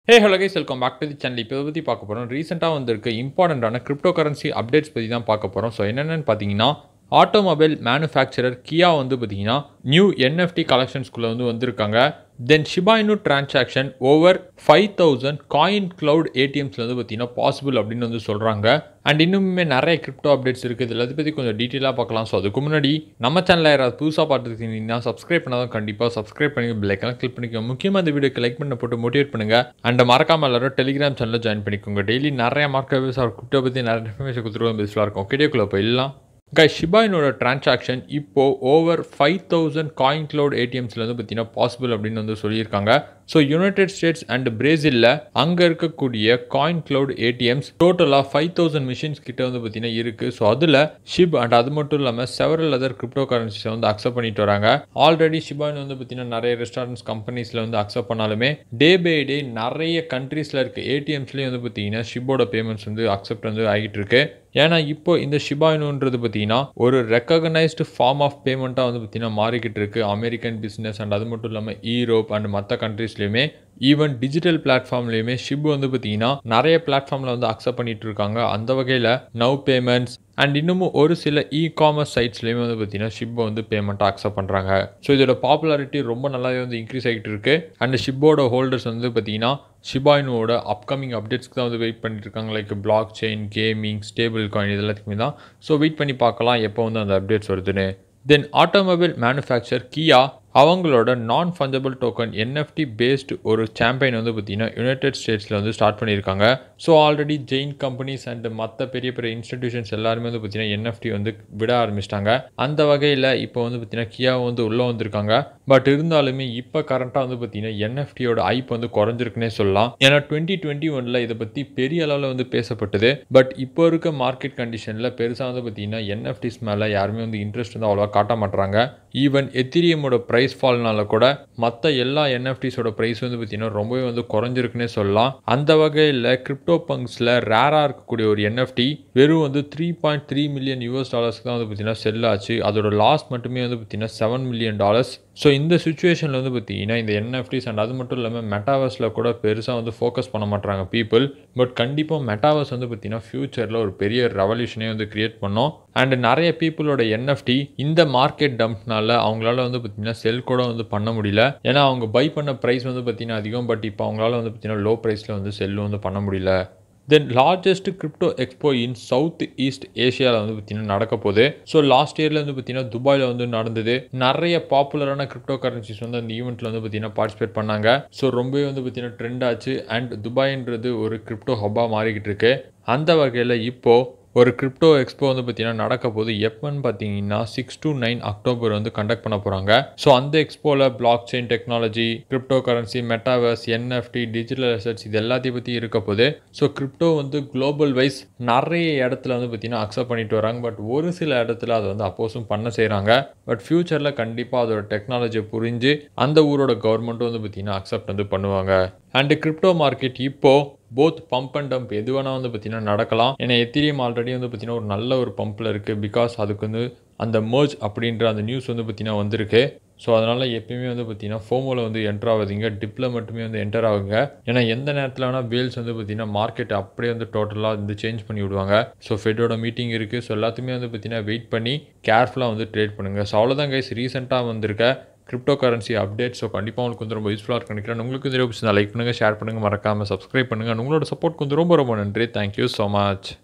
hey hello guys welcome back to the channel இப்போ இதை பற்றி பார்க்க போகிறோம் ரீசெண்டாக வந்திருக்க இம்பார்ட்டண்ட்டான கிரிப்டோ கரன்சி அப்டேட்ஸ் பற்றி தான் பார்க்க போகிறோம் ஸோ என்னென்னு பார்த்தீங்கன்னா ஆட்டோமொபைல் மேனுஃபேக்சரர் கியா வந்து பார்த்தீங்கன்னா நியூ என்எஃப்டி கலெக்ஷன்ஸ்குள்ளே வந்து வந்திருக்காங்க தென் ஷிபாயினு transaction over five thousand coin cloud ஏடிஎம்ஸில் வந்து பார்த்தீங்கன்னா பாசிபிள் அப்படின்னு வந்து சொல்கிறாங்க அண்ட் இன்னுமே நிறைய கிரிப்டோ அப்டேட்ஸ் இருக்குது இதில் அதை பற்றி கொஞ்சம் டீட்டெயிலாக பார்க்கலாம் ஸோ அதுக்கு முன்னாடி நம்ம சேனலில் யாராவது புதுசாக பார்த்துருக்கீங்கன்னா சப்ஸ்கிரைப் பண்ணாதான் கண்டிப்பாக சப்ஸ்கிரைப் பண்ணி பிள்ளைக்கெல்லாம் கிளிக் பண்ணிக்கோங்க முக்கியமாக இந்த வீடியோக்கு லைக் பண்ண போட்டு மோட்டிவேட் பண்ணுங்கள் அண்ட் மறக்காம எல்லாரும் டெலிகிராம் சேனலில் ஜாயின் பண்ணிக்கோங்க டெய்லி நிறைய மார்க்கெட் சார் கிரிப்டோ பற்றி நிறைய இன்ஃபர்மேஷன் கொடுத்துருவோம் பெஸ்ட்டாக இருக்கும் வீடியோக்குள்ளே போயிடலாம் கை ஷிபாயினோட டிரான்சாக்ஷன் இப்போ over five thousand coin cloud ஏடிஎம்ஸில் வந்து பார்த்தீங்கன்னா பாசிபிள் அப்படின்னு வந்து சொல்லியிருக்காங்க ஸோ யுனைடெட் ஸ்டேட்ஸ் அண்ட் பிரேசிலில் அங்கே இருக்கக்கூடிய காயின் க்ளவுட் ஏடிஎம்ஸ் டோட்டலாக ஃபைவ் தௌசண்ட் மிஷின்ஸ் கிட்ட வந்து பார்த்தீங்கன்னா இருக்குது ஸோ அதில் ஷிப் அண்ட் அது மட்டும் இல்லாமல் செவரல் அதர் கிரிப்டோ கரன்சிஸை வந்து அக்செப்ட் பண்ணிட்டு வராங்க ஆல்ரெடி ஷிபாயின் வந்து பார்த்தீங்கன்னா நிறைய ரெஸ்டாரண்ட்ஸ் கம்பெனிஸில் வந்து அக்செப்ட் பண்ணாலுமே டே பை டே நிறைய கண்ட்ரீஸில் இருக்க ஏடிஎம்ஸ்லேயும் வந்து பார்த்தீங்கன்னா ஷிப்போட பேமெண்ட்ஸ் வந்து அக்செப்ட் வந்து ஆகிட்டு இருக்கு ஏன்னா இப்போ இந்த ஷிபாயினுன்றது பார்த்தீங்கன்னா ஒரு ரெக்கக்னைஸ்டு ஃபார்ம் ஆஃப் பேமெண்ட்டாக வந்து பார்த்தீங்கன்னா மாறிக்கிட்டு இருக்கு அமெரிக்கன் பிஸ்னஸ் அண்ட் அது மட்டும் இல்லாமல் ஈரோப் அண்ட் மற்ற கண்ட்ரீஸ்லையுமே ஈவன் டிஜிட்டல் பிளாட்ஃபார்ம்லையுமே ஷிப் வந்து பார்த்தீங்கன்னா நிறைய பிளாட்ஃபார்மில் வந்து அக்செப்ட் பண்ணிட்டு இருக்காங்க அந்த வகையில் நவ் பேமெண்ட்ஸ் அண்ட் இன்னமும் ஒரு சில இ காமர்ஸ் சைட்ஸ்லையுமே வந்து பார்த்தீங்கன்னா ஷிப்பை வந்து பேமெண்ட்டாக அக்செப்ட் பண்ணுறாங்க ஸோ இதோட பாப்புலாரிட்டி ரொம்ப நல்லாவே வந்து இன்க்ரீஸ் ஆகிட்டு இருக்கு அண்ட் ஷிப்போட ஹோல்டர்ஸ் வந்து பார்த்தீங்கன்னா ஷிபாயினோட அப்கமிங் அப்டேட்ஸ்க்கு தான் வந்து வெயிட் பண்ணிட்டு இருக்காங்க like blockchain gaming stablecoin இது எல்லாத்துக்குமே தான் ஸோ வெயிட் பண்ணி பார்க்கலாம் எப்போ வந்து அந்த அப்டேட்ஸ் வருதுன்னு தென் ஆட்டோமொபைல் மேனுஃபேக்சர் கியா அவங்களோட non fungible token NFT based ஒரு சாம்பெயின் வந்து பார்த்தீங்கன்னா யுனைடெட் ஸ்டேட்ஸில் வந்து ஸ்டார்ட் பண்ணியிருக்காங்க so already chain companies and மற்ற பெரிய பெரிய இன்ஸ்டிடியூஷன்ஸ் எல்லாருமே வந்து பார்த்தீங்கன்னா என்எஃப்டி வந்து விட ஆரம்பிச்சிட்டாங்க அந்த வகையில் இப்போ வந்து பார்த்தீங்கன்னா கியா வந்து உள்ளே வந்திருக்காங்க பட் இருந்தாலுமே இப்போ கரண்ட்டாக வந்து பார்த்தீங்கன்னா என்எஃப்டியோட ஐப் வந்து குறைஞ்சிருக்குன்னே சொல்லலாம் ஏன்னா டுவெண்ட்டி டுவெண்ட்டி ஒனில் இதை பற்றி பெரிய அளவில் வந்து பேசப்பட்டது பட் இப்போ இருக்க மார்க்கெட் கண்டிஷனில் பெருசாக வந்து பார்த்தீங்கன்னா என்எஃப்டிஸ் மேலே யாருமே வந்து இன்ட்ரெஸ்ட் வந்து அவ்வளோவா காட்ட மாட்டாங்க ஈவன் எத்திரியமோட ப்ரைஸ் ஃபால்னால கூட மற்ற எல்லா என்எஃப்டிஸோட ப்ரைஸ் வந்து பார்த்தீங்கன்னா ரொம்பவே வந்து குறைஞ்சிருக்குன்னே சொல்லலாம் அந்த வகையில் கிரிப்டோ பங்க்ஸில் ரேராக இருக்கக்கூடிய ஒரு என்எஃப்டி வெறும் வந்து three point three million US டாலர்ஸ்க்கு தான் வந்து பார்த்தீங்கன்னா செல் ஆச்சு அதோட லாஸ் மட்டுமே வந்து பார்த்தீங்கன்னா செவன் மில்லியன் டாலர்ஸ் ஸோ இந்த சுச்சுவேஷனில் வந்து பார்த்தீங்கன்னா இந்த என்எஃப்டிஸ் அண்ட் அது மட்டும் இல்லாமல் மெட்டாவர்ஸில் கூட பெருசாக வந்து ஃபோக்கஸ் பண்ண மாட்டாங்க பீப்புள் பட் கண்டிப்பாக மெட்டாவர்ஸ் வந்து பார்த்தீங்கன்னா ஃப்யூச்சரில் ஒரு பெரிய ரெவல்யூஷனே வந்து கிரியேட் பண்ணோம் அண்ட் நிறைய பீப்புளோட என்எஃப்டி இந்த மார்க்கெட் டம்ப்னால அவங்களால வந்து பார்த்தீங்கன்னா செல் கூட வந்து பண்ண முடியல ஏன்னா அவங்க பை பண்ண ப்ரைஸ் வந்து பார்த்தீங்கன்னா அதிகம் பட் இப்போ அவங்களால வந்து பார்த்தீங்கன்னா லோ ப்ரைஸில் வந்து செல் வந்து பண்ண முடியல then largest crypto expo in south east ஏஷியாவில் வந்து பார்த்தீங்கன்னா நடக்க போகுது ஸோ லாஸ்ட் இயரில் வந்து பார்த்தீங்கன்னா துபாயில் வந்து நடந்தது நிறைய பாப்புலரான கிரிப்டோ கரன்சிஸ் வந்து அந்த ஈவெண்ட்டில் வந்து பார்த்தீங்கன்னா பார்ட்டிசிபேட் பண்ணாங்க ஸோ ரொம்பவே வந்து பார்த்தீங்கன்னா ட்ரெண்ட் ஆச்சு அண்ட் துபாய்ன்றது ஒரு கிரிப்டோ ஹப்பாக மாறிக்கிட்டு இருக்கு அந்த வகையில் இப்போது ஒரு கிரிப்டோ எக்ஸ்போ வந்து பார்த்தீங்கன்னா நடக்க போது எப்போன்னு பார்த்தீங்கன்னா சிக்ஸ் டு நைன் அக்டோபர் வந்து கண்டக்ட் பண்ண போகிறாங்க ஸோ அந்த எக்ஸ்போவில் blockchain technology cryptocurrency metaverse NFT digital assets இது எல்லாத்தையும் பற்றி இருக்க போது ஸோ கிரிப்டோ வந்து குளோபல் வைஸ் நிறைய இடத்துல வந்து பார்த்தீங்கன்னா அக்செப்ட் பண்ணிட்டு வராங்க பட் ஒரு சில இடத்துல அதை வந்து அப்போஸும் பண்ண செய்கிறாங்க பட் ஃப்யூச்சரில் கண்டிப்பாக அதோட டெக்னாலஜியை புரிஞ்சு அந்த ஊரோட கவர்மெண்ட்டும் வந்து பார்த்தீங்கன்னா அக்செப்ட் வந்து பண்ணுவாங்க அண்டு கிரிப்டோ மார்க்கெட் இப்போது போத் பம்ப் அண்ட் டம்ப் எது வேணால் வந்து பார்த்தீங்கன்னா நடக்கலாம் ஏன்னா எத்திரியம் ஆல்ரெடி வந்து பார்த்தீங்கன்னா ஒரு நல்ல ஒரு பம்பில் இருக்குது பிகாஸ் அதுக்கு வந்து அந்த மர்ஜ் அப்படின்ற அந்த நியூஸ் வந்து பார்த்தீங்கன்னா வந்திருக்கு ஸோ அதனால் எப்பயுமே வந்து பார்த்தீங்கன்னா ஃபோமோவில் வந்து என்டர் ஆகுதுங்க டிப்பில் மட்டுமே வந்து என்டர் ஆகுங்க ஏன்னா எந்த நேரத்தில் வேணால் வேல்ஸ் வந்து பார்த்தீங்கன்னா மார்க்கெட் அப்படியே வந்து டோட்டலாக வந்து சேஞ்ச் பண்ணி விடுவாங்க ஸோ ஃபெட்டோட மீட்டிங் இருக்குது ஸோ எல்லாத்தையுமே வந்து பார்த்தீங்கன்னா வெயிட் பண்ணி கேர்ஃபுல்லாக வந்து ட்ரேட் பண்ணுங்கள் ஸோ அவ்வளோதான் கைஸ் ரீசெண்டாக வந்திருக்க கிரிப்டோ கரன்சி அப்டேட் ஸோ கண்டிப்பாக உங்களுக்கு வந்து ரொம்ப யூஸ்ஃபுல்லாக இருக்கும் நினைக்கிறேன் உங்களுக்கு இந்த பிடிச்சிருந்தா லைக் பண்ணுங்கள் ஷேர் பண்ணுங்கள் மறக்காமல் சப்ஸ்கிரைப் பண்ணுங்கள் உங்களோட சப்போர்ட் கொஞ்சம் ரொம்ப ரொம்ப நன்றி தேங்க்யூ ஸோ மச்